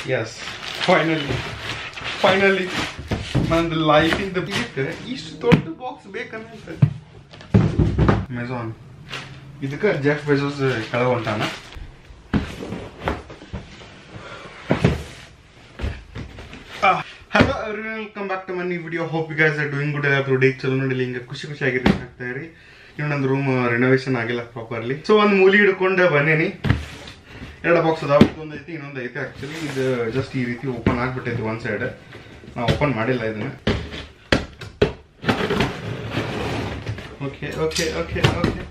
S finally finally ನಂದು ಲೈಫಿಂದ ಇದಕ್ಕೆ ಇಷ್ಟು ದೊಡ್ಡ ಬಾಕ್ಸ್ ಬೇಕನ್ನಂತ ಮೆಜಾನ್ ಇದಕ್ಕೆ ಜೆಫ್ ಬೆಜೋಸ್ ಕೆಳಗೆ ಹೊಂಟಾನ hello welcome back to money video hope you guys are doing good ಎಲ್ಲ ಡೇ ಚಲೋ ನೋಡಿಲ್ಲ ಹಿಂಗೆ ಖುಷಿ ಖುಷಿ ಆಗಿರ್ಲಿ ಆಗ್ತಾ ಇರಿ ಇನ್ನು ನಂದು ರೂಮ್ ರಿನೋವೇಷನ್ ಆಗಿಲ್ಲ ಪ್ರಾಪರ್ಲಿ ಸೊ ಒಂದು ಮೂಲಿ ಹಿಡ್ಕೊಂಡು ಬನ್ನೇನಿ ಎರಡು ಬಾಕ್ಸ್ ಅದಾವ ಇದೊಂದು ಐತಿ ಇನ್ನೊಂದು ಐತಿ ಆಕ್ಚುಲಿ ಇದು ಜಸ್ಟ್ ಈ ರೀತಿ ಓಪನ್ ಆಗ್ಬಿಟ್ಟೈತಿ ಒಂದ್ ಸೈಡ್ ನಾ ಓಪನ್ ಮಾಡಿಲ್ಲ ಇದನ್ನ okay okay okay okay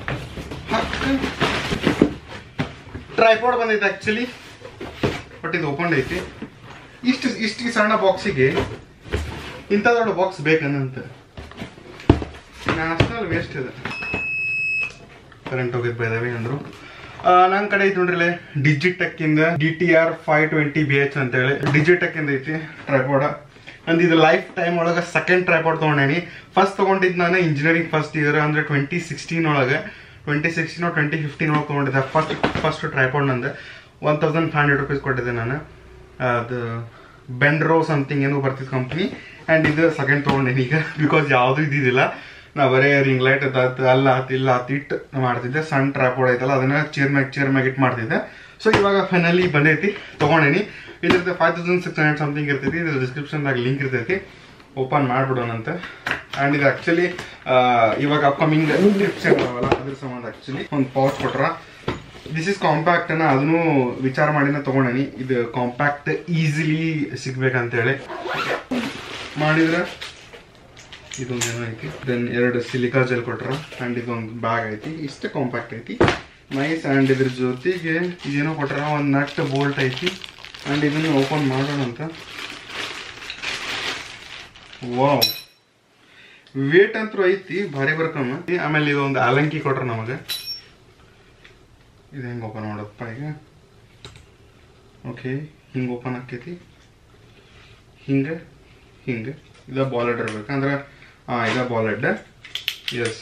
tripod ಬಂದೈತೆ ಆಕ್ಚುಲಿ ಬಟ್ ಇದು ಓಪನ್ ಐತಿ ಇಷ್ಟು ಇಷ್ಟು ಸಣ್ಣ ಬಾಕ್ಸಿಗೆ ಇಂಥ ದೊಡ್ಡ ಬಾಕ್ಸ್ ಬೇಕನ್ನಂತ ನ್ಯಾಷನಲ್ ವೇಸ್ಟ್ ಇದೆ ಕರೆಂಟ್ ಹೋಗಿದ್ ಬೈದವಿ ಅಂದ್ರು ನನ್ನ ಕಡೆ ಐತಿ ನೋಡ್ರಿ ಡಿಜಿಟೆಕ್ ಇಂದ D T R five twenty B H ಅಂತ ಹೇಳಿ ಡಿಜಿಟೆಕ್ ಇಂದ ಐತಿ ಟ್ರೈಪಾಡ ಅಂದ್ ಇದು ಲೈಫ್ ಟೈಮ್ ಒಳಗೆ ಸೆಕೆಂಡ್ ಟ್ರೈಪಾಡ್ ತೊಗೊಂಡೇನಿ ಫಸ್ಟ್ ತೊಗೊಂಡಿದ್ದು ನಾನು ಇಂಜಿನಿಯರಿಂಗ್ ಫಸ್ಟ್ ಇಯರ್ ಅಂದ್ರೆ ಟ್ವೆಂಟಿ ಸಿಕ್ಸ್ಟೀನ್ ಒಳಗೆ ಟ್ವೆಂಟಿ ಸಿಕ್ಸ್ಟೀನ್ ಟ್ವೆಂಟಿ ಫಿಫ್ಟೀನ್ ಒಳಗೆ ತೊಗೊಂಡಿದ್ದೆ ಫಸ್ಟ್ ಫಸ್ಟ್ ಟ್ರೈಪಾಡ್ ನಂದು one thousand five hundred rupees ಕೊಟ್ಟಿದ್ದೆ ನಾನು ಅದು ಬೆಂಡ್ರೋ ಸಮಥಿಂಗ್ ಏನೋ ಬರ್ತಿತ್ತು ಕಂಪ್ನಿ ಆ್ಯಂಡ್ ಇದು ಸೆಕೆಂಡ್ ತೊಗೊಂಡೇನಿ ಈಗ ಬಿಕಾಸ್ ಯಾವುದು ಇದ್ದಿದ್ದಿಲ್ಲ ನಾ ಬರೇ ರಿಂಗ್ ಲೈಟ್ ಅದಾತ್ ಅಲ್ಲ ಆತ್ ಇಲ್ಲ ಆತ್ ಇಟ್ಟು ಮಾಡ್ತಿದ್ದೆ ಸಣ್ಣ ಟ್ರ್ಯಾಪ್ ಐತಲ್ಲ ಅದನ್ನ ಚೇರ್ ಮ್ಯಾಗ್ ಚೇರ್ ಮ್ಯಾಗ್ ಇಟ್ಟು ಮಾಡ್ತಿದ್ದೆ ಸೊ ಇವಾಗ ಫೈನಲಿ ಬಂದೈತಿ ತೊಗೊಂಡೇನಿ ಇದ್ರದ್ದು five thousand six hundred something ಇರ್ತೈತಿ ಇದ್ರ ಡಿಸ್ಕ್ರಿಪ್ಷನ್ದಾಗ ಲಿಂಕ್ ಇರ್ತೈತಿ ಓಪನ್ ಮಾಡ್ಬಿಡೋಣಂತ ಆ್ಯಂಡ್ ಇದು ಆ್ಯಕ್ಚುಲಿ ಇವಾಗ ಅಪ್ಕಮಿಂಗ್ ಟ್ರಿಪ್ಸ್ ಇದಾವಲ್ಲ ಅದ್ರ ಸಂಬಂಧ ಆ್ಯಕ್ಚುಲಿ ಒಂದು ಪೌಚ್ ಕೊಟ್ರ ದಿಸ್ ಇಸ್ ಕಾಂಪ್ಯಾಕ್ಟ್ ಅನ್ನ ಅದನ್ನು ವಿಚಾರ ಮಾಡಿನ ತಗೊಂಡೇನಿ ಇದು ಕಾಂಪ್ಯಾಕ್ಟ್ ಈಸಿಲಿ ಸಿಗ್ಬೇಕಂತೇಳಿ ಮಾಡಿದ್ರೆ ಇದೊಂದು ಏನೋ ಐತಿ ದೆನ್ ಎರಡು ಸಿಲಿಕಾ ಜೆಲ್ ಕೊಟ್ರ ಆ್ಯಂಡ್ ಇದೊಂದು ಬ್ಯಾಗ್ ಐತಿ ಇಷ್ಟೇ ಕಾಂಪ್ಯಾಕ್ಟ್ ಐತಿ ನೈಸ್ ಆ್ಯಂಡ್ ಇದ್ರ ಜೊತೆಗೆ ಇದೇನೋ ಕೊಟ್ರ ಒಂದು ನಟ್ ಬೋಲ್ಟ್ ಐತಿ ಆ್ಯಂಡ್ ಇದನ್ನು ಓಪನ್ ಮಾಡೋಣ ಅಂತ ವಾವ್ ವೇಟ್ ಅಂತೂ ಐತಿ ಭಾರಿ ಬರ್ಕಮ್ಮ ಆಮೇಲೆ ಇದೊಂದು ಆಲಂಕಿ ಕೊಟ್ರ ನಮಗೆ ಇದು ಹೆಂಗೆ ಓಪನ್ ಮಾಡೋದಪ್ಪ ಈಗ ಓಕೆ ಹಿಂಗೆ ಓಪನ್ ಆಕೈತಿ ಹಿಂಗೆ ಹಿಂಗೆ ಇದ ಬಾಲೆಡ್ ಇರ್ಬೇಕು ಅಂದ್ರೆ ಹಾಂ ಇದ ಬಾಲೆಡ್ ಎಸ್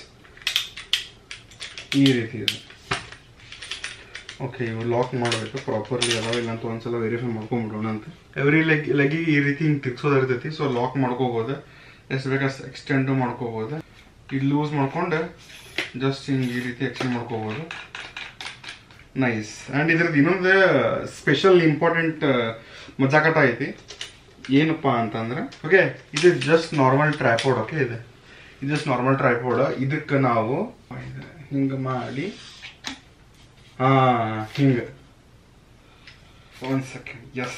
ಈ ರೀತಿ ಇದೆ ಓಕೆ ಇವು ಲಾಕ್ ಮಾಡಬೇಕು ಪ್ರಾಪರ್ಲಿ ಅದಾವ ಇಲ್ಲ ಅಂತ ಒಂದ್ಸಲ ವೆರಿಫೈ ಮಾಡ್ಕೊಂಬಿಡೋಣ ಅಂತ ಎವ್ರಿ ಲೆಗ್ ಲೆಗಿಗೆ ಈ ರೀತಿ ಹಿಂಗೆ ತಿರ್ಗ್ಸೋದು ಇರ್ತೈತಿ ಸೊ ಲಾಕ್ ಮಾಡ್ಕೋಬೋದು ಎಷ್ಟು ಬೇಕಷ್ಟು ಎಕ್ಸ್ಟೆಂಡು ಮಾಡ್ಕೋಬೋದು ಇದು ಲೂಸ್ ಮಾಡ್ಕೊಂಡು ಜಸ್ಟ್ ಹಿಂಗೆ ಈ ರೀತಿ ಎಕ್ಸ್ಟೆಂಡ್ ಮಾಡ್ಕೋಬೋದು ನೈಸ್ ಆ್ಯಂಡ್ ಇದ್ರದ್ದು ಇನ್ನೊಂದು ಸ್ಪೆಷಲ್ ಇಂಪಾರ್ಟೆಂಟ್ ಮಜಾಕಟ ಐತಿ ಏನಪ್ಪ ಅಂತಂದ್ರೆ ಓಕೆ ಇದು ಜಸ್ಟ್ ನಾರ್ಮಲ್ ಟ್ರೈಪೋಡ್ ಓಕೆ ಇದು ಇದು ಜಸ್ಟ್ ನಾರ್ಮಲ್ ಟ್ರೈಪೋಡ್ ಇದಕ್ಕೆ ನಾವು ಹಿಂಗೆ ಮಾಡಿ ಹಾ ಹಿಂಗೆ ಒಂದು ಸೆಕೆಂಡ್ ಎಸ್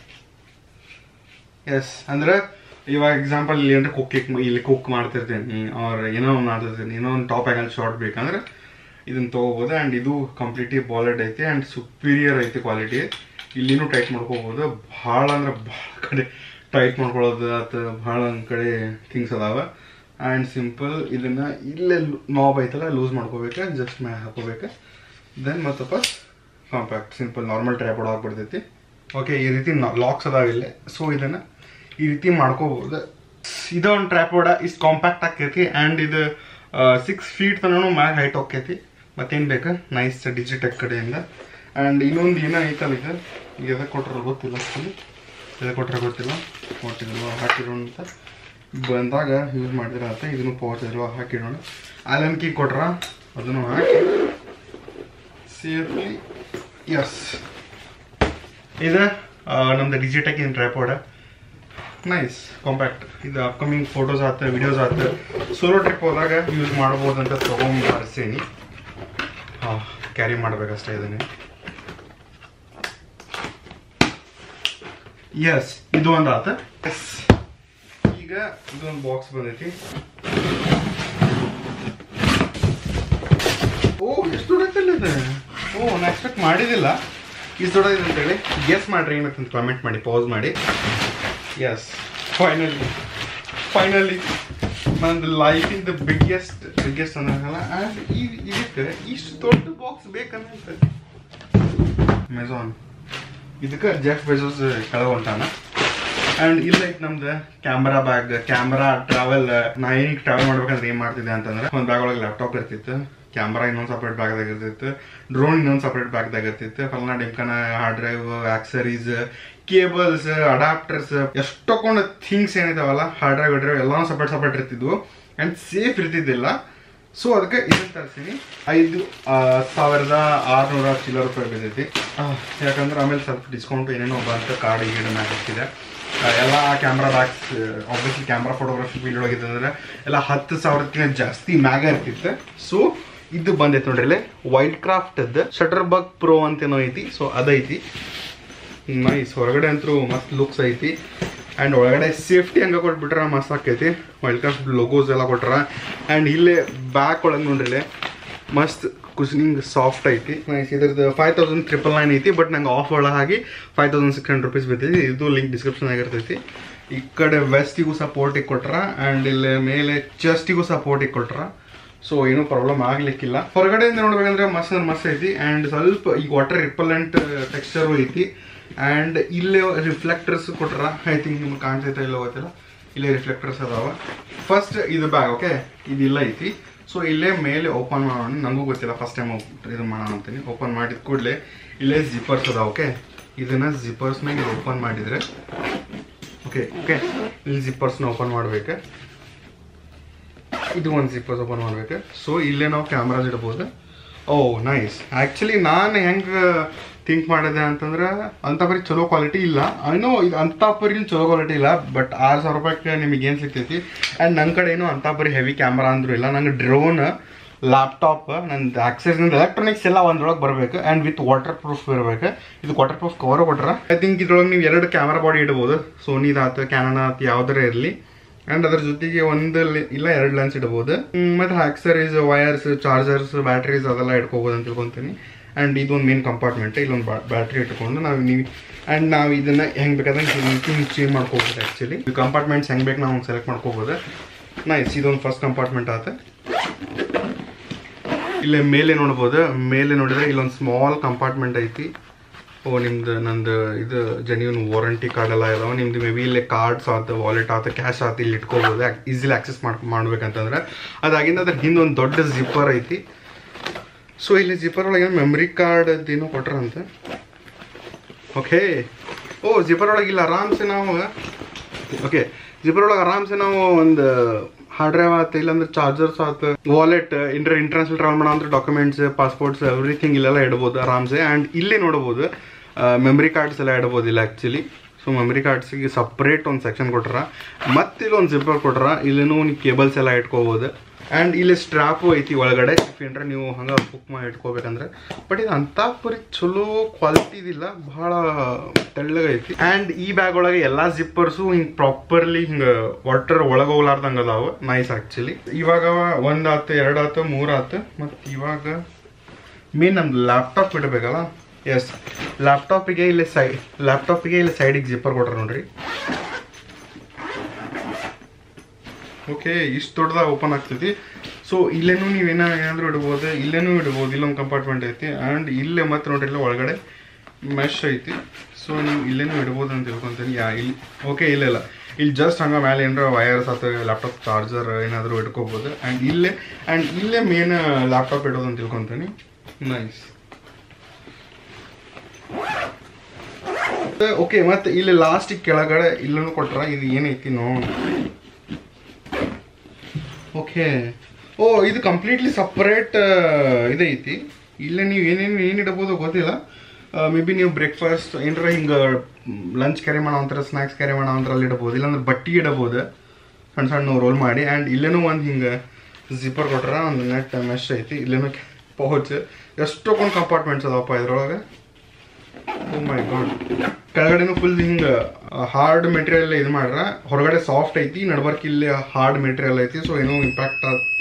ಎಸ್ ಅಂದ್ರೆ ಇವಾಗ ಎಕ್ಸಾಂಪಲ್ ಇಲ್ಲಿ ಅಂದ್ರೆ ಕುಕ್ ಇಲ್ಲಿ ಕುಕ್ ಮಾಡ್ತಿರ್ತೇನೆ ಅವ್ರ ಏನೋ ಒಂದು ಮಾಡ್ತಿರ್ತೀನಿ ಏನೋ ಒಂದು ಟಾಪ್ ಆ್ಯಂಗಲ್ ಶಾರ್ಟ್ ಬೇಕಂದ್ರೆ ಇದನ್ನ ತೊಗೋಬೋದು ಆ್ಯಂಡ್ ಇದು ಕಂಪ್ಲೀಟ್ಲಿ ಬಾಲೆಡ್ ಐತಿ ಆ್ಯಂಡ್ ಸುಪೀರಿಯರ್ ಐತಿ ಕ್ವಾಲಿಟಿ ಇಲ್ಲಿನೂ ಟೈಟ್ ಮಾಡ್ಕೋಬೋದು ಭಾಳ ಅಂದ್ರೆ ಭಾಳ ಕಡೆ ಟೈಟ್ ಮಾಡ್ಕೊಳ್ಳೋದು ಅಥವಾ ಭಾಳ ಒಂದು ಕಡೆ ಥಿಂಗ್ಸ್ ಅದಾವ ಆ್ಯಂಡ್ ಸಿಂಪಲ್ ಇದನ್ನ ಇಲ್ಲೇ ನಾಬ್ ಐತಲ್ಲ ಲೂಸ್ ಮಾಡ್ಕೋಬೇಕು ಜಸ್ಟ್ ಮ್ಯಾ ಹಾಕೋಬೇಕು ದೆನ್ ಮತ್ತಪ್ಪ ಕಾಂಪ್ಯಾಕ್ಟ್ ಸಿಂಪಲ್ ನಾರ್ಮಲ್ ಟ್ರ್ಯಾಪೋಡ್ ಆಗ್ಬಿಡ್ತೈತಿ ಓಕೆ ಈ ರೀತಿ ಲಾಕ್ಸ್ ಅದಾವ ಇಲ್ಲೇ ಸೊ ಇದನ್ನ ಈ ರೀತಿ ಮಾಡ್ಕೋಬೋದು ಇದು ಒಂದು ಟ್ರ್ಯಾಪೋಡ ಇಷ್ಟು ಕಾಂಪ್ಯಾಕ್ಟ್ ಆಕೈತಿ ಆ್ಯಂಡ್ ಇದು ಸಿಕ್ಸ್ ಫೀಟ್ ತನೂ ಮ್ಯಾಗ ಹೈಟ್ ಹೋಗ್ತೈತಿ ಮತ್ತೇನು ಬೇಕು ನೈಸ್ ಡಿಜಿಟೆಕ್ ಕಡೆಯಿಂದ ಆ್ಯಂಡ್ ಇನ್ನೊಂದು ಏನೋ ಐತಲ್ಲ ಇದು ಈಗ ಎದಕ್ಕೆ ಕೊಟ್ಟರೆ ಗೊತ್ತಿಲ್ಲ ಆ್ಯಕ್ಚುಲಿ ಎದಕ್ಕೆ ಕೊಟ್ಟರೆ ಗೊತ್ತಿಲ್ಲ ಕೊಟ್ಟಿದ್ರು ಹಾಕಿರೋಣ ಅಂತ ಬಂದಾಗ ಯೂಸ್ ಮಾಡಿದ್ರೆ ಅಂತ ಇದನ್ನು ಪವರ್ ಇರುವ ಹಾಕಿಡೋಣ ಆಲನ್ಕಿ ಕೊಟ್ರ ಅದನ್ನು ಹಾಕಿ ಸೇಫ್ಲಿ ಎಸ್ ಇದು ನಮ್ದು ಡಿಜಿಟೆಕ್ ಇನ್ ಟ್ರೈಪೋಡ ನೈಸ್ ಕಾಂಪ್ಯಾಕ್ಟ್ ಇದು ಅಪ್ಕಮಿಂಗ್ ಫೋಟೋಸ್ ಆತ ವಿಡಿಯೋಸ್ ಆತ ಸೋಲೋ ಟ್ರಿಪ್ ಹೋದಾಗ ಯೂಸ್ ಮಾಡ್ಬೋದು ಅಂತ ತೊಗೊಂಡು ಬರ್ಸೀನಿ ಹಾಂ ಕ್ಯಾರಿ ಮಾಡ್ಬೇಕಷ್ಟೇ ಇದನ್ನೇ ಎಸ್ ಇದು ಒಂದು ಆತ ಎಸ್ ಈಗ ಇದೊಂದು ಬಾಕ್ಸ್ ಬಂದೈತಿ ಓ ಎಷ್ಟು ದೊಡ್ಡದಿಲ್ಲ ಇದು ಓ ನಾ ಎಕ್ಸ್ಪೆಕ್ಟ್ ಮಾಡಿದಿಲ್ಲ ಇಷ್ಟು ದೊಡ್ಡದಿದೆ ಅಂತೇಳಿ ಗೆಸ್ ಮಾಡ್ರಿ ಏನಂತ ಕಾಮೆಂಟ್ ಮಾಡಿ ಪಾಸ್ ಮಾಡಿ ಎಸ್ ಫೈನಲಿ ಫೈನಲಿ ನಂದು ಲೈಫಿಂದ ಬಿಗ್ಗೆಸ್ಟ್ ಬಿಗ್ಗೆಸ್ಟ್ ಅನ್ನೋಲ್ಲ ಆ್ಯಂಡ್ ಈ ಇದಕ್ಕೆ ಇಷ್ಟು ದೊಡ್ಡ ಬಾಕ್ಸ್ ಬೇಕನ್ನಂತ ಮೆಜಾನ್ ಇದಕ್ಕೆ ಜೆಫ್ ಬೆಜೋಸ್ ಕೆಳಗೆ ಹೊಂಟಾನ ಆ್ಯಂಡ್ ಇಲ್ಲ ಐತೆ ನಮ್ದು ಕ್ಯಾಮ್ರಾ ಬ್ಯಾಗ್ ಕ್ಯಾಮ್ರಾ ಟ್ರಾವೆಲ್ ನಾ ಏನಕ್ಕೆ ಟ್ರಾವೆಲ್ ಮಾಡ್ಬೇಕಂದ್ರೆ ಏನು ಮಾಡ್ತಿದ್ದೆ ಅಂತಂದ್ರೆ ಒಂದು ಬ್ಯಾಗ್ ಒಳಗೆ ಲ್ಯಾಪ್ಟಾಪ್ ಇರ್ತಿತ್ತು ಕ್ಯಾಮ್ರಾ ಇನ್ನೊಂದು ಸಪ್ರೇಟ್ ಬ್ಯಾಗ್ದಾಗ ಇರ್ತಿತ್ತು ಡ್ರೋನ್ ಇನ್ನೊಂದು ಸಪ್ರೇಟ್ ಬ್ಯಾಗ್ದಾಗ ಇರ್ತಿತ್ತು ಫಲ್ನ ಡಿಮ್ಕನ hard drive accessories cables adapters ಎಷ್ಟೊಂದು ಥಿಂಗ್ಸ್ ಏನಿದಾವಲ್ಲ ಹಾರ್ಡ್ ಡ್ರೈವ್ ಡ್ರೈವ್ ಎಲ್ಲಾನು ಸಪ್ರೇಟ್ ಸಪ್ರೇಟ್ ಇರ್ತಿದ್ವು ಆ್ಯಂಡ್ ಸೇಫ್ ಇರ್ತಿದ್ದಿಲ್ಲ ಸೊ ಅದಕ್ಕೆ ಇದನ್ನ ತರಿಸಿನಿ ಐದು ಆ, ಸಾವಿರದ ಆರುನೂರ ಚಿಲ್ಲರ ರೂಪಾಯಿ ಬಿದ್ದೈತಿ ಆ, ಯಾಕಂದ್ರೆ ಆಮೇಲೆ ಸ್ವಲ್ಪ ಡಿಸ್ಕೌಂಟ್ ಏನೇನೋ ಬಂತು ಕಾರ್ಡ್ ಗೀಡ್ ಮ್ಯಾಗ ಹಾಕಿದೆ ಆ, ಎಲ್ಲ camera bags obviously camera photography field ಒಳಗಿದ್ದಂದ್ರೆ ಎಲ್ಲ ಹತ್ತು ಸಾವಿರಕ್ಕಿಂತ ಜಾಸ್ತಿ ಮ್ಯಾಗ ಇರ್ತಿತ್ತು ಸೊ ಇದು ಬಂದೈತೆ ನೋಡ್ರಿ ಇಲ್ಲಿ Wildcraft shutterbug pro ಅಂತೇನೋ ಐತಿ ಸೊ ಅದೈತಿ ನೈಸ್ ಹೊರಗಡೆ ಅಂತೂ ಮಸ್ತ್ ಲುಕ್ಸ್ ಐತಿ ಆ್ಯಂಡ್ ಒಳಗಡೆ ಸೇಫ್ಟಿ ಹಂಗೆ ಕೊಟ್ಬಿಟ್ರೆ ಮಸ್ತ್ ಆಕೈತಿ ವೈಲ್ಡ್ ಕ್ರಾಫ್ಟ್ ಲೋಗೋಸ್ ಎಲ್ಲ ಕೊಟ್ರ ಆ್ಯಂಡ್ ಇಲ್ಲೇ ಬ್ಯಾಕ್ ಒಳಗೆ ನೋಡ್ರಿ ಇಲ್ಲೇ ಮಸ್ತ್ ಕುಸ್ನಿಂಗ್ ಸಾಫ್ಟ್ ಐತಿ ನೈಸ್ ಇದ್ರದ್ದು ಫೈವ್ ತೌಸಂಡ್ ಟ್ರಿಪಲ್ ನೈನ್ ಐತಿ ಬಟ್ ನಂಗೆ ಆಫ್ ಒಳಗಾಗಿ five thousand six hundred rupees ಬಿದ್ದೈತಿ ಇದು ಲಿಂಕ್ ಡಿಸ್ಕ್ರಿಪ್ಷನ್ ಆಗಿರ್ತೈತಿ ಈ ಕಡೆ ವೆಸ್ಟಿಗೂ ಸಪೋರ್ಟಿಗೆ ಕೊಟ್ರ ಆ್ಯಂಡ್ ಇಲ್ಲಿ ಮೇಲೆ ಚೆಸ್ಟಿಗೂ ಸಪೋರ್ಟಿಗೆ ಕೊಟ್ರ ಸೊ ಏನೂ ಪ್ರಾಬ್ಲಮ್ ಆಗ್ಲಿಕ್ಕಿಲ್ಲ ಹೊರಗಡೆಯಿಂದ ನೋಡ್ಬೇಕಂದ್ರೆ ಮಸ್ತ್ ಅಂದ್ರೆ ಮಸ್ತ್ ಐತಿ ಆ್ಯಂಡ್ ಸ್ವಲ್ಪ ಈಗ ವಾಟರ್ ರಿಪಲೆಂಟ್ ಟೆಕ್ಸ್ಚರು ಐತಿ ಆ್ಯಂಡ್ ಇಲ್ಲೇ ರಿಫ್ಲೆಕ್ಟರ್ಸ್ ಕೊಟ್ರ ಐ ಥಿಂಕ್ ನಿಮ್ಗೆ ಕಾಣ್ತೈತೆ ಇಲ್ಲ ಗೊತ್ತಿಲ್ಲ ಇಲ್ಲೇ ರಿಫ್ಲೆಕ್ಟರ್ಸ್ ಅದಾವ ಫಸ್ಟ್ ಇದು ಬ್ಯಾಗ್ ಓಕೆ ಇದಿಲ್ಲ ಐತಿ ಸೊ ಇಲ್ಲೇ ಮೇಲೆ ಓಪನ್ ಮಾಡೋಣ ನನಗೂ ಗೊತ್ತಿಲ್ಲ ಫಸ್ಟ್ ಟೈಮ್ ಇದು ಮಾಡೋಣ ಅಂತೀನಿ ಓಪನ್ ಮಾಡಿದ ಕೂಡಲೇ ಇಲ್ಲೇ ಜಿಪ್ಪರ್ಸ್ ಅದಾವ ಓಕೆ ಇದನ್ನ ಜಿಪ್ಪರ್ಸ್ನಾಗ ಓಪನ್ ಮಾಡಿದ್ರೆ ಓಕೆ ಓಕೆ ಇಲ್ಲಿ ಜಿಪ್ಪರ್ಸ್ನ ಓಪನ್ ಮಾಡ್ಬೇಕು ಇದು ಒಂದು ಜಿಪ್ಪರ್ಸ್ ಓಪನ್ ಮಾಡ್ಬೇಕು ಸೊ ಇಲ್ಲೇ ನಾವು ಕ್ಯಾಮ್ರಾಸ್ ಇಡ್ಬೋದು ಓ ನೈಸ್ ಆ್ಯಕ್ಚುಲಿ ನಾನು ಹೆಂಗೆ ಥಿಂಕ್ ಮಾಡಿದೆ ಅಂತಂದ್ರೆ ಅಂಥ ಪರಿ ಚಲೋ ಕ್ವಾಲಿಟಿ ಇಲ್ಲ ಏನೋ ಇದು ಅಂಥ ಪರಿ ಚಲೋ ಕ್ವಾಲಿಟಿ ಇಲ್ಲ ಬಟ್ ಆರು ಸಾವಿರ ರೂಪಾಯಿಗೆ ನಿಮಗೆ ಏನು ಸಿಗ್ತೈತಿ ಆ್ಯಂಡ್ ನನ್ನ ಕಡೆ ಏನೋ ಅಂಥ ಪರಿ ಹೆವಿ ಕ್ಯಾಮ್ರಾ ಅಂದ್ರೂ ಇಲ್ಲ ನಂಗೆ ಡ್ರೋನ್ ಲ್ಯಾಪ್ಟಾಪ್ ನಂದು ಆಕ್ಸೆಸ್ ನಂದು ಎಲೆಕ್ಟ್ರಾನಿಕ್ಸ್ ಎಲ್ಲ ಒಂದ್ರೊಳಗೆ ಬರಬೇಕು ಆ್ಯಂಡ್ ವಿತ್ ವಾಟರ್ ಪ್ರೂಫ್ ಇರಬೇಕು ಇದು ವಾಟರ್ ಪ್ರೂಫ್ ಕವರ್ ಕೊಟ್ರ ಐ ಥಿಂಕ್ ಇದ್ರೊಳಗೆ ನೀವು ಎರಡು ಕ್ಯಾಮ್ರಾ ಬಾಡಿ ಇಡ್ಬೋದು ಸೋನಿದಾತು ಕ್ಯಾನನ್ ಆತು ಯಾವ್ದಾರ ಇರಲಿ ಆ್ಯಂಡ್ ಅದ್ರ ಜೊತೆಗೆ ಒಂದು ಲೆ- ಇಲ್ಲ ಎರಡು ಲೆನ್ಸ್ ಇಡ್ಬೋದು ಹ್ಮ್, ಮತ್ತೆ ಆಕ್ಸರೀಸ್ ವಯರ್ಸ್ ಚಾರ್ಜರ್ಸ್ ಬ್ಯಾಟ್ರೀಸ್ ಅದೆಲ್ಲ ಇಟ್ಕೋಬೋದು ಅಂತ ತಿಳ್ಕೊತೀನಿ ಆ್ಯಂಡ್ ಇದೊಂದು ಮೇನ್ ಕಂಪಾರ್ಟ್ಮೆಂಟ್ ಇಲ್ಲೊಂದು ಬ್ಯಾಟ್ರಿ ಇಟ್ಕೊಂಡು ನಾವು ನೀವು ಆ್ಯಂಡ್ ನಾವು ಇದನ್ನ ಹೆಂಗೆ ಬೇಕಾದಂಗೆ ಹಿಂಗೆ ಚೇಂಜ್ ಮಾಡ್ಕೋಬೋದು ಆ್ಯಕ್ಚುಲಿ ಈ ಕಂಪಾರ್ಟ್ಮೆಂಟ್ಸ್ ಹೆಂಗೆ ಬೇಕು ನಾವು ಸೆಲೆಕ್ಟ್ ಮಾಡ್ಕೋಬೋದು ನೈಸ್ ಇದೊಂದು ಫಸ್ಟ್ ಕಂಪಾರ್ಟ್ಮೆಂಟ್ ಆತ ಇಲ್ಲೇ ಮೇಲೆ ನೋಡ್ಬೋದು ಮೇಲೆ ನೋಡಿದ್ರೆ ಇಲ್ಲೊಂದು ಸ್ಮಾಲ್ ಕಂಪಾರ್ಟ್ಮೆಂಟ್ ಐತಿ ಓ ನಿಮ್ದು ನಂದು ಇದು ಜೆನ್ಯೂನ್ ವಾರಂಟಿ ಕಾರ್ಡ್ ಎಲ್ಲ ಇದಾವೆ ನಿಮ್ದು ಮೇ ಬಿ ಇಲ್ಲೇ ಕಾರ್ಡ್ಸ್ ಆತ ವಾಲೆಟ್ ಆತ ಕ್ಯಾಶ್ ಆತ ಇಲ್ಲಿ ಇಟ್ಕೋಬೋದು ಈಸಿಲಿ ಆಕ್ಸೆಸ್ ಮಾಡ್ ಮಾಡ್ಬೇಕಂತಂದ್ರೆ ಅದಾಗಿಂದ ಅದ್ರ ಹಿಂದೆ ಒಂದು ದೊಡ್ಡ ಜಿಪ್ಪರ್ ಐತಿ ಸೊ ಇಲ್ಲಿ ಜಿಪ್ಪರ್ ಒಳಗೆ ಮೆಮ್ರಿ ಕಾರ್ಡ್ ಏನೋ ಕೊಟ್ರಂತೆ ಓಕೆ ಓ ಜಿಪ್ಪರ್ ಒಳಗೆ ಇಲ್ಲ ಆರಾಮ್ಸೆ ನಾವು ಓಕೆ ಜಿಪ್ಪರ್ ಒಳಗೆ ಆರಾಮ್ಸೆ ನಾವು ಒಂದು ಹಾರ್ಡ್ ಡ್ರೈವ್ ಆತ ಇಲ್ಲಾಂದ್ರೆ ಚಾರ್ಜರ್ಸ್ ಆತ ವಾಲೆಟ್ ಇಂಟರ್ ಇಂಟರ್ನ್ಯಾಷನಲ್ ಟ್ರಾವೆಲ್ ಮಾಡೋ ಅಂದ್ರೆ ಡಾಕ್ಯುಮೆಂಟ್ಸ್ ಪಾಸ್ಪೋರ್ಟ್ಸ್ ಎವ್ರಿಥಿಂಗ್ ಇಲ್ಲೆಲ್ಲ ಇಡ್ಬೋದು ಆರಾಮ್ಸೆ ಆ್ಯಂಡ್ ಇಲ್ಲೇ ನೋಡ್ಬೋದು ಮೆಮ್ರಿ ಕಾರ್ಡ್ಸ್ ಎಲ್ಲ ಇಡ್ಬೋದು ಇಲ್ಲ ಆ್ಯಕ್ಚುಲಿ ಸೊ ಮೆಮ್ರಿ ಕಾರ್ಡ್ಸಿಗೆ ಸಪ್ರೇಟ್ ಒಂದು ಸೆಕ್ಷನ್ ಕೊಟ್ರ ಮತ್ತೆ ಇಲ್ಲಿ ಒಂದು ಜಿಪ್ಪರ್ ಕೊಟ್ರ ಇಲ್ಲೇನೂ ನೀವು ಕೇಬಲ್ಸ್ ಎಲ್ಲ ಇಟ್ಕೋಬೋದು ಆ್ಯಂಡ್ ಇಲ್ಲಿ ಸ್ಟ್ರಾಪು ಐತಿ ಒಳಗಡೆ ಏನ್ರ ನೀವು ಹಂಗೆ ಬುಕ್ ಮಾಡಿ ಇಟ್ಕೋಬೇಕಂದ್ರೆ ಬಟ್ ಇದು ಅಂಥ ಪರಿ ಚಲೋ ಕ್ವಾಲಿಟಿ ಇದಿಲ್ಲ ಭಾಳ ತೆಳ್ಳಗೈತಿ ಆ್ಯಂಡ್ ಈ ಬ್ಯಾಗ್ ಒಳಗೆ ಎಲ್ಲ ಜಿಪ್ಪರ್ಸು ಹಿಂಗೆ ಪ್ರಾಪರ್ಲಿ ಹಿಂಗೆ ವಾಟರ್ ಒಳಗೆ ಹೋಗ್ಲಾರ್ದಂಗೆ ಅದಾವ ನೈಸ್ ಆ್ಯಕ್ಚುಲಿ ಇವಾಗ ಒಂದು ಆತು ಎರಡು ಆತು ಮೂರು ಆತು ಮತ್ತು ಇವಾಗ ಮೇನ್ ನಮ್ದು ಲ್ಯಾಪ್ಟಾಪ್ ಇಡಬೇಕಲ್ಲ ಎಸ್ ಲ್ಯಾಪ್ಟಾಪಿಗೆ ಇಲ್ಲಿ ಸೈ ಲ್ಯಾಪ್ಟಾಪಿಗೆ ಇಲ್ಲಿ ಸೈಡಿಗೆ ಜಿಪ್ಪರ್ ಕೊಟ್ರ ನೋಡ್ರಿ ಓಕೆ ಇಷ್ಟು ದೊಡ್ಡದಾಗ ಓಪನ್ ಆಗ್ತೈತಿ ಸೊ ಇಲ್ಲೇನು ನೀವೇನ ಏನಾದರೂ ಇಡ್ಬೋದು ಇಲ್ಲೇನೂ ಇಡ್ಬೋದು ಇಲ್ಲೊಂದು ಕಂಪಾರ್ಟ್ಮೆಂಟ್ ಐತಿ ಆ್ಯಂಡ್ ಇಲ್ಲೇ ಮತ್ತೆ ನೋಡ್ರಿ ಇಲ್ಲ ಒಳಗಡೆ ಮೆಶ್ ಐತಿ ಸೊ ನೀವು ಇಲ್ಲೇನೂ ಇಡ್ಬೋದು ಅಂತ ತಿಳ್ಕೊತೀನಿ ಯಾ ಇಲ್ಲಿ ಓಕೆ ಇಲ್ಲ ಇಲ್ಲ ಇಲ್ಲಿ ಜಸ್ಟ್ ಹಂಗೆ ಮೇಲೆ ಏನಾರ ವಯರ್ಸ್ ಅಥವಾ ಲ್ಯಾಪ್ಟಾಪ್ ಚಾರ್ಜರ್ ಏನಾದರೂ ಇಟ್ಕೋಬೋದು ಆ್ಯಂಡ್ ಇಲ್ಲೇ ಆ್ಯಂಡ್ ಇಲ್ಲೇ ಮೇನ್ ಲ್ಯಾಪ್ಟಾಪ್ ಇಡೋದು ಅಂತ ತಿಳ್ಕೊತೀನಿ ನೈಸ್ ಓಕೆ ಮತ್ತೆ ಇಲ್ಲಿ ಲಾಸ್ಟ್ ಕೆಳಗಡೆ ಇಲ್ಲೂ ಕೊಟ್ರ ಇದು ಏನೈತಿ ನೋಡಿ ಓಕೆ ಓ ಇದು ಕಂಪ್ಲೀಟ್ಲಿ ಸಪ್ರೇಟ್ ಇದೈತಿ ಇಲ್ಲೇ ನೀವು ಏನೇನು ಏನು ಇಡಬಹುದು ಗೊತ್ತಿಲ್ಲ ಮೇ ಬಿ ನೀವು ಬ್ರೇಕ್ಫಾಸ್ಟ್ ಏನಾರ ಹಿಂಗೆ ಲಂಚ್ ಕ್ಯಾರಿ ಮಾಡೋ ಒಂಥರ ಸ್ನ್ಯಾಕ್ಸ್ ಕ್ಯಾರಿ ಮಾಡೋ ಒಂಥರ ಅಲ್ಲಿ ಇಡಬಹುದು ಇಲ್ಲಾಂದ್ರೆ ಬಟ್ಟಿ ಇಡಬಹುದು ಸಣ್ಣ ಸಣ್ಣ ರೋಲ್ ಮಾಡಿ ಆ್ಯಂಡ್ ಇಲ್ಲೇನೂ ಒಂದು ಹಿಂಗೆ ಜಿಪ್ಪರ್ ಕೊಟ್ರ ಒಂದು ನೆಟ್ ಮೆಶ್ ಐತಿ ಇಲ್ಲೇನೂ ಪೌಚ್ ಎಷ್ಟೊಂದು ಕಂಪಾರ್ಟ್ಮೆಂಟ್ಸ್ ಅದಾವಪ್ಪ ಇದ್ರೊಳಗೆ ಓ ಮೈ ಗಾಡ್ ಕೆಳಗಡೆನು ಫುಲ್ ಹಿಂಗ ಹಾರ್ಡ್ ಮೆಟೀರಿಯಲ್ ಇದು ಮಾಡ್ರ ಹೊರಗಡೆ ಸಾಫ್ಟ್ ಐತಿ ನಡ್ಬರ್ಕ್ ಇಲ್ಲಿ ಹಾರ್ಡ್ ಮೆಟೀರಿಯಲ್ ಐತಿ ಸೊ ಏನೋ ಇಂಪ್ಯಾಕ್ಟ್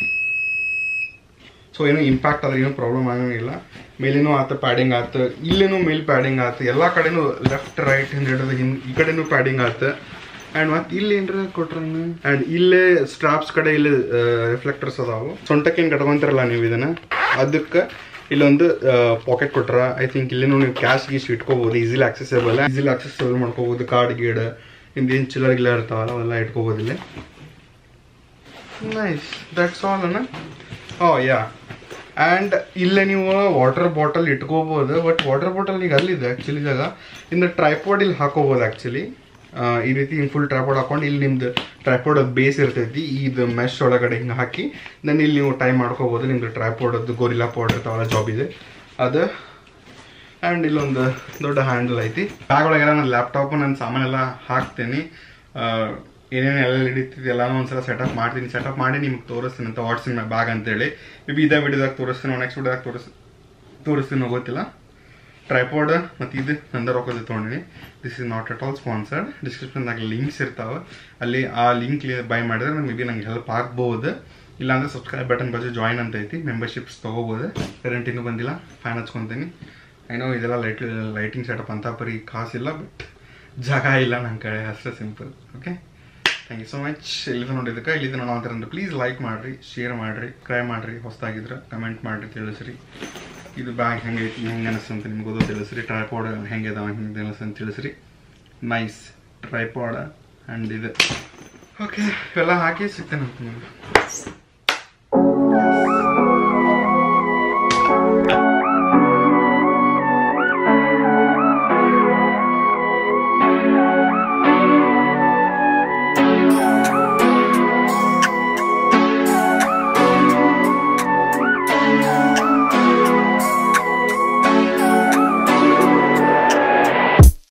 ಸೊ ಏನೋ ಇಂಪ್ಯಾಕ್ಟ್ ಆದ್ರೆ ಏನೂ ಪ್ರಾಬ್ಲಮ್ ಆಗಂಗಿಲ್ಲ ಮೇಲೇನೂ ಆತ ಪ್ಯಾಡಿಂಗ್ ಆತ ಇಲ್ಲೇನೂ ಮೇಲ್ ಪ್ಯಾಡಿಂಗ್ ಆತ ಎಲ್ಲ ಕಡೆನೂ ಲೆಫ್ಟ್ ರೈಟ್ ಹಿಂದೆ ಹಿಡಿದು ಹಿಂದ್ ಈ ಕಡೆನೂ ಪ್ಯಾಡಿಂಗ್ ಆತ ಆ್ಯಂಡ್ ಮತ್ತೆ ಇಲ್ಲಿ ಏನ್ರ ಕೊಟ್ರ ಆ್ಯಂಡ್ ಇಲ್ಲೇ ಸ್ಟ್ರಾಪ್ಸ್ ಕಡೆ ಇಲ್ಲಿ ರಿಫ್ಲೆಕ್ಟರ್ಸ್ ಅದಾವು ಸೊಂಟಕ್ಕೆ ಏನು ಕಟ್ಕೊಂತಾರಲ್ಲ ನೀವು ಇದನ್ನ ಅದಕ್ಕೆ ಇಲ್ಲೊಂದು ಪಾಕೆಟ್ ಕೊಟ್ರ ಐ ಥಿಂಕ್ ಇಲ್ಲಿ ನೀವು ಕ್ಯಾಶ್ ಗೀಶ್ ಇಟ್ಕೋಬಹುದು ಈಸಿಲಿ ಆಕ್ಸೆಸಬಲ್ ಈಸಿಲಿ ಆಕ್ಸೆಸಬಲ್ ಮಾಡ್ಕೋಬಹುದು ಕಾರ್ಡ್ ಗೀಡ್ ನಿಮ್ದು ಏನು ಚಿಲ್ಲರ್ ಗಿಲ್ಲರ್ ಇರ್ತಾವಲ್ಲ ಅವೆಲ್ಲ ಇಟ್ಕೋಬಹುದು ಇಲ್ಲಿ ನೈಸ್ ದಟ್ಸ್ ಆಲ್ ಅನ್ನ ಓ ಯಾ ಆ್ಯಂಡ್ ಇಲ್ಲೇ ನೀವು ವಾಟರ್ ಬಾಟಲ್ ಇಟ್ಕೋಬೋದು ಬಟ್ ವಾಟರ್ ಬಾಟಲ್ ಈಗ ಅಲ್ಲಿದೆ ಆ್ಯಕ್ಚುಲಿ ಜಾಗ ಇನ್ನು ಟ್ರೈಪಾಡ್ ಇಲ್ಲಿ ಹಾಕೋಬೋದು ಆ್ಯಕ್ಚುಲಿ ಈ ರೀತಿ ಹಿಂಗೆ ಫುಲ್ ಟ್ರೈಪಾಡ್ ಹಾಕೊಂಡು ಇಲ್ಲಿ ನಿಮ್ದು ಟ್ರೈಪಾಡ್ ಬೇಸ್ ಇರ್ತೈತಿ ಇದು ಮೆಶ್ ಒಳಗಡೆ ಹಿಂಗೆ ಹಾಕಿ ದೆನ್ ಇಲ್ಲಿ ನೀವು ಟೈಮ್ ಮಾಡ್ಕೋಬೋದು ನಿಮ್ದು ಟ್ರೈಪಾಡದ್ದು ಗೋರಿಲ್ಲಾ ಪೌಡರ್ ತಾವೆಲ್ಲ ಜಾಬ್ ಇದೆ ಅದು ಆ್ಯಂಡ್ ಇಲ್ಲೊಂದು ದೊಡ್ಡ ಹ್ಯಾಂಡಲ್ ಐತಿ ಬ್ಯಾಗ್ ಒಳಗೆಲ್ಲ ನನ್ನ ಲ್ಯಾಪ್ಟಾಪ್ ನನ್ನ ಸಾಮಾನೆಲ್ಲ ಹಾಕ್ತೀನಿ ಏನೇನು ಎಲ್ಲ ಹಿಡಿತಿದ್ದು ಎಲ್ಲಾನು ಒಂದ್ಸಲ ಸೆಟಪ್ ಮಾಡ್ತೀನಿ ಸೆಟಪ್ ಮಾಡಿ ನಿಮ್ಗೆ ತೋರಿಸ್ತೀನಿ ಅಂತ ವಾಟ್ಸಿನ ಬ್ಯಾಗ್ ಅಂತೇಳಿ ಮೇ ಬಿ ಇದೇ ವಿಡಿಯೋದಾಗ ತೋರಿಸ್ತೀನಿ ನೆಕ್ಸ್ಟ್ ವಿಡಿಯೋದಾಗ ತೋರಿಸ್ ತೋರಿಸ್ತೀನಿ ಗೊತ್ತಿಲ್ಲ ಟ್ರೈಪಾಡ್ ಮತ್ತು ಇದು ನಂದ ರೊಕ್ಕದ ತೊಗೊಂಡಿನಿ this is not at all sponsored ಡಿಸ್ಕ್ರಿಪ್ಷನ್ದಾಗ ಲಿಂಕ್ಸ್ ಇರ್ತಾವೆ ಅಲ್ಲಿ ಆ ಲಿಂಕ್ ಬೈ ಮಾಡಿದ್ರೆ ಮೇ ಬಿ ನಂಗೆ ಹೆಲ್ಪ್ ಆಗ್ಬೋದು ಇಲ್ಲಾಂದ್ರೆ ಸಬ್ಸ್ಕ್ರೈಬ್ ಬಟನ್ ಬಾಜು ಜಾಯಿನ್ ಅಂತ ಐತಿ ಮೆಂಬರ್ಶಿಪ್ಸ್ ತೊಗೋಬೋದು ಕರೆಂಟ್ ಇನ್ನೂ ಬಂದಿಲ್ಲ ಫ್ಯಾನ್ ಹಚ್ಕೊತೀನಿ ಏನೋ ಇದೆಲ್ಲ ಲೈಟ್ ಲೈಟಿಂಗ್ ಸೆಟಪ್ ಅಂತ ಪರಿ ಕಾಸಿಲ್ಲ ಬಟ್ ಜಾಗ ಇಲ್ಲ ನನ್ನ ಕಡೆ ಅಷ್ಟೇ simple okay thank you so much ಇಲ್ಲಿಂದ ನೋಡಿದ್ದಕ್ಕೆ ಇಲ್ಲಿಂದ ನಾನು ಅಂತಾರೆ ಪ್ಲೀಸ್ ಲೈಕ್ ಮಾಡಿರಿ ಶೇರ್ ಮಾಡಿರಿ ಕ್ರೈ ಮಾಡಿರಿ ಹೊಸದಾಗಿದ್ರೆ ಕಮೆಂಟ್ ಮಾಡಿರಿ ತಿಳಿಸ್ರಿ ಇದು ಬ್ಯಾಗ್ ಹೆಂಗೈತಿ ಹೆಂಗೆ ಅನಿಸ್ತು ಅಂತ ನಿಮ್ಗೆ ಓದೋ ತಿಳಿಸ್ರಿ ಟ್ರೈಪಾಡ್ ಹೆಂಗೆ ಅದಾವ ಹೆಂಗೆ ಅನಿಸ್ತು ಅಂತ ತಿಳಿಸ್ರಿ ನೈಸ್ ಟ್ರೈಪಾಡ್ ಆ್ಯಂಡ್ ಇದು ಓಕೆ ಇವೆಲ್ಲ ಹಾಕಿ ಸಿಗ್ತೇನೆ ಅಂತ ನಿಮ್ಗೆ